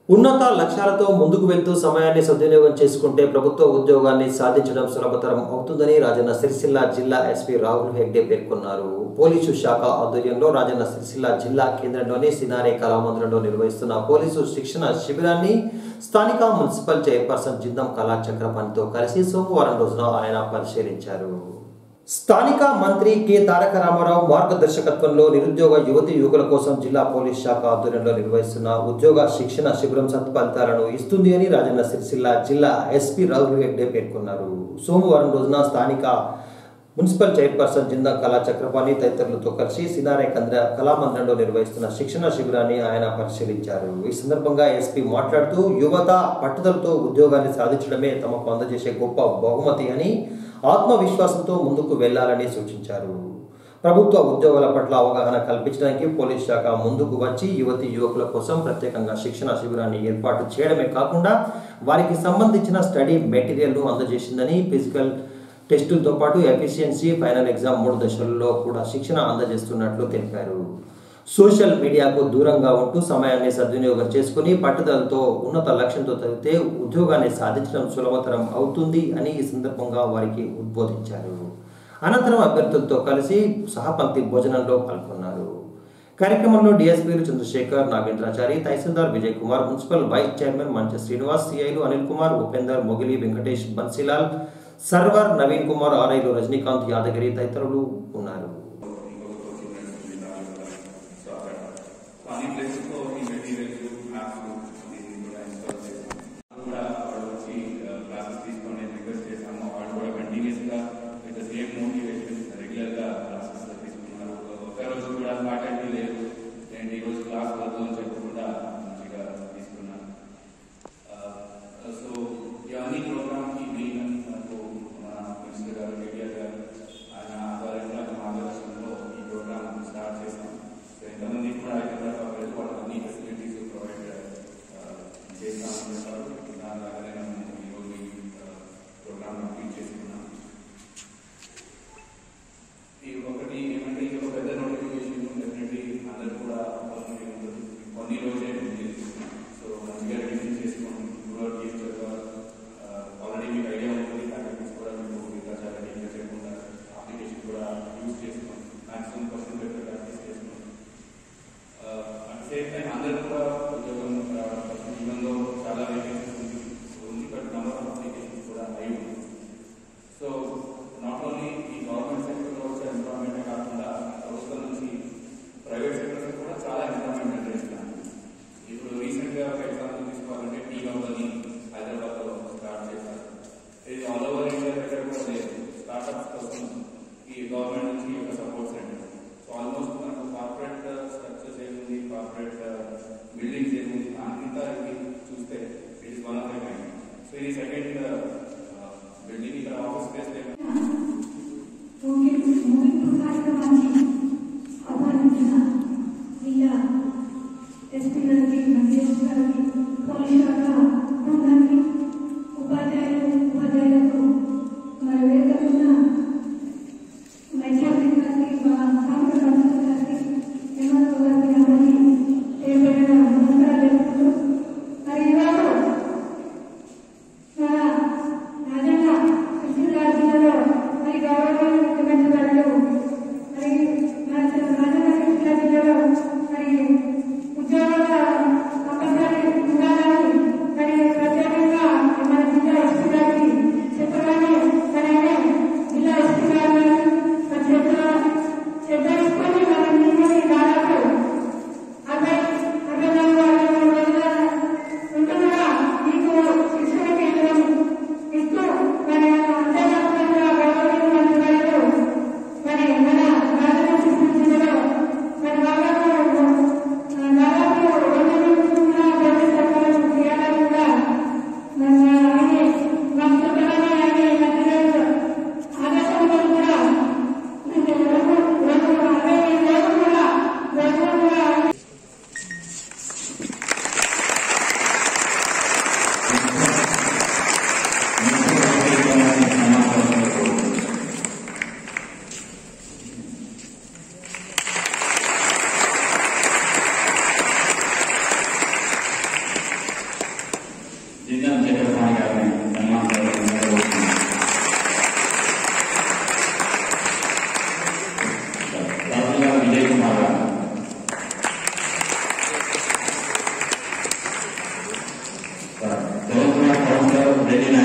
ఉన్నత లక్ష్యాలతో ముందుకు వెళ్తూ సమయాన్ని సద్వినియోగం చేసుకుంటే ప్రభుత్వ ఉద్యోగాన్ని సాధించడం సులభతరం అవుతుందని రాజన్న సిరిసిల్ల జిల్లా ఎస్పీ రాహుల్ హెగ్డే పేర్కొన్నారు పోలీసు శాఖ ఆధ్వర్యంలో రాజన్న సిరిసిల్ల జిల్లా కేంద్రంలోని సినారే కళామందిరంలో నిర్వహిస్తున్న పోలీసు శిక్షణ శిబిరాన్ని స్థానిక మున్సిపల్ చైర్పర్సన్ జిందం కళా చక్రపాణితో కలిసి సోమవారం రోజున ఆయన పరిశీలించారు స్థానిక మంత్రి కె తారక రామారావు మార్గదర్శకత్వంలో నిరుద్యోగ యువతి యువకుల కోసం జిల్లా పోలీస్ శాఖ ఆధ్వర్యంలో నిర్వహిస్తున్న ఉద్యోగ శిక్షణ శిబిరం సత్ఫలితాలను ఇస్తుంది అని రాజన్న సిరిసిల్ల జిల్లా ఎస్పీ రాహుల్ హెగ్డే పేర్కొన్నారు సోమవారం రోజున స్థానిక మున్సిపల్ చైర్పర్సన్ జిందా కళా చక్రపాణి తదితరులతో కలిసి సినారే కంద్ర కళామందిరంలో నిర్వహిస్తున్న శిక్షణ శిబిరాన్ని ఆయన పరిశీలించారు ఈ సందర్భంగా ఎస్పీ మాట్లాడుతూ యువత పట్టుదలతో ఉద్యోగాన్ని సాధించడమే తమకు అందజేసే గొప్ప బహుమతి అని ఆత్మవిశ్వాసంతో ముందుకు వెళ్లాలని సూచించారు ప్రభుత్వ ఉద్యోగాల పట్ల అవగాహన కల్పించడానికి పోలీస్ శాఖ ముందుకు వచ్చి యువతి యువకుల కోసం ప్రత్యేకంగా శిక్షణ శిబిరాన్ని ఏర్పాటు చేయడమే కాకుండా వారికి సంబంధించిన స్టడీ మెటీరియల్ను అందజేసిందని ఫిజికల్ టెస్టులతో పాటు ఎఫిషియన్సీ ఫైనల్ ఎగ్జామ్ మూడు దశల్లో కూడా శిక్షణ అందజేస్తున్నట్లు తెలిపారు సోషల్ మీడియాకు దూరంగా ఉంటూ సమయాన్ని సద్వినియోగం చేసుకుని పట్టుదలతో ఉన్నత లక్ష్యంతో చదివితే ఉద్యోగాన్ని సాధించడం సులభతరం అవుతుంది అని ఈ సందర్భంగా వారికి ఉద్బోధించారు అనంతరం అభ్యర్థులతో కలిసి సహపంక్తి భోజనంలో పాల్గొన్నారు కార్యక్రమంలో డిఎస్పీలు Chandrashekar Nagendrachari tahsildar Vijay Kumar municipal vice chairman Mancha Srinivas సిఐలు అనిల్ కుమార్ ఉపేందర్ మొగిలి వెంకటేష్ బన్సీలాల్ సర్వర్ నవీన్ కుమార్ ఆర్ఐలు రజనీకాంత్ యాదగిరి తదితరులు ఉన్నారు సో అక్కడ అన్ని ప్లేసెస్లో ఈ మెటీరియల్స్ మ్యాప్స్ దీన్ని కూడా ఇన్స్టాల్ చేసాం అది కూడా వాళ్ళు వచ్చి క్లాసెస్ తీసుకొని రిక్వెస్ట్ చేసాము వాళ్ళు కూడా కంటిన్యూస్గా విత్ సేమ్ మోటివేషన్ రెగ్యులర్గా క్లాసెస్ తీసుకున్నారు ఒక్క రోజు కూడా ఫ్యాకల్టీ లేదు నేను ఈ రోజు క్లాస్ వద్దు అని చెప్పకుండా మంచిగా తీసుకున్నాను సో ఇవన్నీ ప్రోగ్రామ్కి మెయిన్ మనకు మన ప్రిన్సిపల్ గారు కేటీఆర్ గారు ఆయన ఆధ్వర్యంలో ఆయన మార్గదర్శనంలో ఈ ప్రోగ్రామ్ స్టార్ట్ చేసాం సో ఎంతమంది కూడా హైదరాబాద్ వెళ్ళి వాళ్ళకి అన్ని ఫెసిలిటీస్ ప్రొవైడ్ చేస్తామని చెప్పారు దాని లాగానే మనం ఈరోజు ఈ ప్రోగ్రామ్ కంప్లీట్ చేసుకున్నాం ఈ ఒకటి ఏమంటే ఇది ఒక పెద్ద నోటిఫికేషన్ డెఫినెట్లీ అందరూ కూడా అవసరం ఉంటుంది కొన్ని రోజే చేసుకున్నాం సో మంచిగా రివిజన్ చేసుకొని రూరల్ టీచర్ ఆల్రెడీ మీకు ఐడియా ఉంటుంది ఫ్యాకల్టీస్ కూడా మీకు ఇంకా చాలా డీప్గా చేయకుండా అప్లికేషన్ కూడా యూజ్ చేసుకొని మాక్సిమం క్వశ్చన్ పేపర్ ప్రాక్టీస్ చేసుకొని అట్ సేమ్ టైం అందరూ కూడా ఉద్యోగం ఈవెన్లో చాలా వేకెన్సీస్ ఉంది సో జిందం చక్రపాణి గారిని సన్మానించాలని రాహుల్ గారు విజయ్ కుమార్ గారు తెలంగాణ కౌన్సిలర్ రెడ్డి